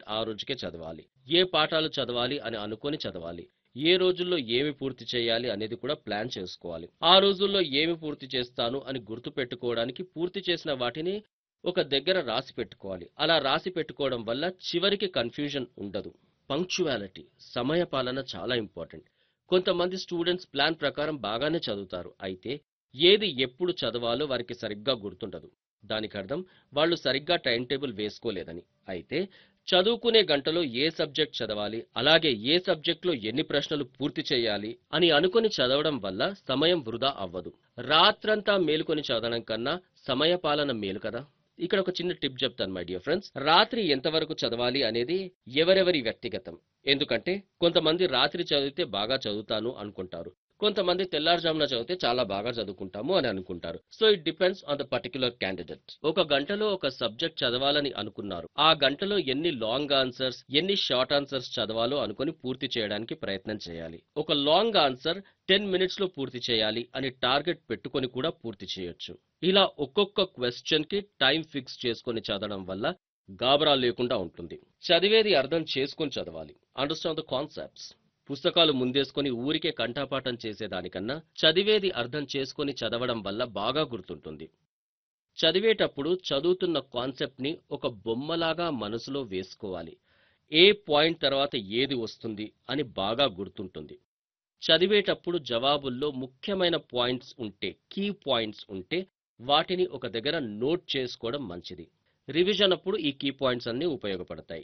ఆ రోజుకే చదవాలి ఏ పాఠాలు చదవాలి అని అనుకొని చదవాలి ఏ రోజుల్లో ఏమి పూర్తి చేయాలి అనేది కూడా ప్లాన్ చేసుకోవాలి ఆ రోజుల్లో ఏమి పూర్తి చేస్తాను అని గుర్తు పెట్టుకోవడానికి పూర్తి చేసిన వాటిని ఒక దగ్గర రాసి పెట్టుకోవాలి అలా రాసి పెట్టుకోవడం వల్ల చివరికి కన్ఫ్యూజన్ ఉండదు పంక్చువాలిటీ సమయ పాలన చాలా ఇంపార్టెంట్ కొంతమంది స్టూడెంట్స్ ప్లాన్ ప్రకారం బాగానే చదువుతారు అయితే ఏది ఎప్పుడు చదవాలో వారికి సరిగ్గా గుర్తుండదు దానికి అర్థం వాళ్ళు సరిగ్గా టైం టేబుల్ వేసుకోలేదని అయితే చదువుకునే గంటలో ఏ సబ్జెక్ట్ చదవాలి అలాగే ఏ సబ్జెక్ట్లో ఎన్ని ప్రశ్నలు పూర్తి చేయాలి అని అనుకుని చదవడం వల్ల సమయం వృధా అవ్వదు రాత్రంతా మేలుకొని చదవడం కన్నా సమయ పాలన మేలు కదా ఇక్కడ ఒక చిన్న టిప్ చెప్తాను మై డియర్ ఫ్రెండ్స్ రాత్రి ఎంతవరకు చదవాలి అనేది ఎవరెవరి వ్యక్తిగతం ఎందుకంటే కొంతమంది రాత్రి చదివితే బాగా చదువుతాను అనుకుంటారు కొంతమంది తెల్లారుజామున చదివితే చాలా బాగా చదువుకుంటాము అని అనుకుంటారు so it depends on the particular candidate ఒక గంటలో ఒక సబ్జెక్ట్ చదవాలని అనుకున్నారు ఆ గంటలో ఎన్ని లాంగ్ ఆన్సర్స్ ఎన్ని షార్ట్ ఆన్సర్స్ చదవాలో అనుకుని పూర్తి చేయడానికి ప్రయత్నం చేయాలి ఒక లాంగ్ ఆన్సర్ టెన్ మినిట్స్ లో పూర్తి చేయాలి అని టార్గెట్ పెట్టుకొని కూడా పూర్తి చేయొచ్చు ఇలా ఒక్కొక్క క్వశ్చన్ కి టైం ఫిక్స్ చేసుకొని చదవడం వల్ల గాబరా లేకుండా ఉంటుంది చదివేది అర్థం చేసుకొని చదవాలి అండర్స్టాండ్ ద కాన్సెప్ట్స్ పుస్తకాలు ముందేసుకొని ఊరికే కంఠాపాఠం చేసేదానికన్నా చదివేది అర్థం చేసుకొని చదవడం వల్ల బాగా గుర్తుంటుంది చదివేటప్పుడు చదువుతున్న కాన్సెప్ట్ని ఒక బొమ్మలాగా మనసులో వేసుకోవాలి ఏ పాయింట్ తర్వాత ఏది వస్తుంది అని బాగా గుర్తుంటుంది చదివేటప్పుడు జవాబుల్లో ముఖ్యమైన పాయింట్స్ ఉంటే కీ పాయింట్స్ ఉంటే వాటిని ఒక దగ్గర నోట్ చేసుకోవడం మంచిది రివిజన్ అప్పుడు ఈ కీ పాయింట్స్ అన్నీ ఉపయోగపడతాయి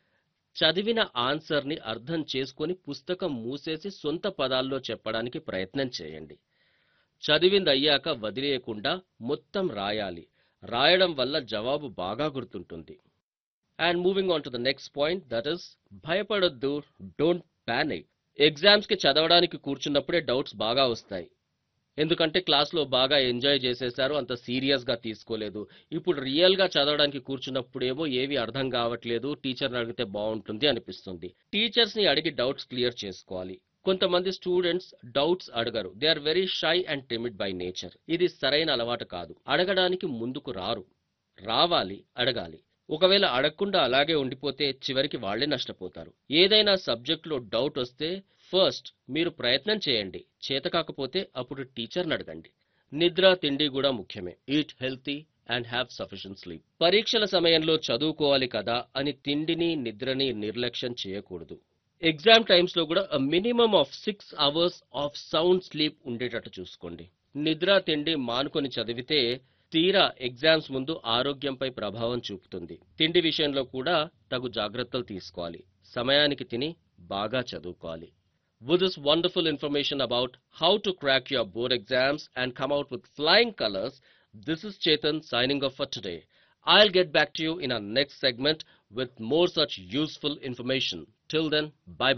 చదివిన ఆన్సర్ని అర్థం చేసుకొని పుస్తకం మూసేసి సొంత పదాల్లో చెప్పడానికి ప్రయత్నం చేయండి చదివింది అయ్యాక వదిలేయకుండా మొత్తం రాయాలి రాయడం వల్ల జవాబు బాగా గుర్తుంటుంది and moving on to the next point that is భయపడొద్దు డోంట్ ప్యానిక్ ఎగ్జామ్స్కి చదవడానికి కూర్చున్నప్పుడే డౌట్స్ బాగా వస్తాయి ఎందుకంటే క్లాస్లో బాగా ఎంజాయ్ చేసేసారు అంత సీరియస్గా తీసుకోలేదు ఇప్పుడు రియల్గా చదవడానికి కూర్చున్నప్పుడేమో ఏవి అర్థం కావట్లేదు టీచర్ని అడిగితే బాగుంటుంది అనిపిస్తుంది టీచర్స్ని అడిగి డౌట్స్ క్లియర్ చేసుకోవాలి కొంతమంది స్టూడెంట్స్ డౌట్స్ అడగరు they are very shy and timid by nature ఇది సరైన అలవాటు కాదు అడగడానికి ముందుకు రారు రావాలి అడగాలి ఒకవేళ అడగకుండా అలాగే ఉండిపోతే చివరికి వాళ్ళే నష్టపోతారు ఏదైనా సబ్జెక్ట్లో డౌట్ వస్తే ఫస్ట్ మీరు ప్రయత్నం చేయండి చేత కాకపోతే అప్పుడు టీచర్ని అడగండి నిద్ర తిండి కూడా ముఖ్యమే eat healthy and have sufficient sleep పరీక్షల సమయంలో చదువుకోవాలి కదా అని తిండిని నిద్రని నిర్లక్ష్యం చేయకూడదు ఎగ్జామ్ టైమ్స్ లో కూడా minimum of six hours of sound sleep ఉండేటట్టు చూసుకోండి నిద్ర తిండి మానుకొని చదివితే తీరా ఎగ్జామ్స్ ముందు ఆరోగ్యంపై ప్రభావం చూపుతుంది తిండి విషయంలో కూడా తగు జాగ్రత్తలు తీసుకోవాలి సమయానికి తిని బాగా చదువుకోవాలి With this wonderful information about how to crack your board exams and come out with flying colors, this is Chetan signing off for today. I'll get back to you in our next segment with more such useful information. Till then, bye bye.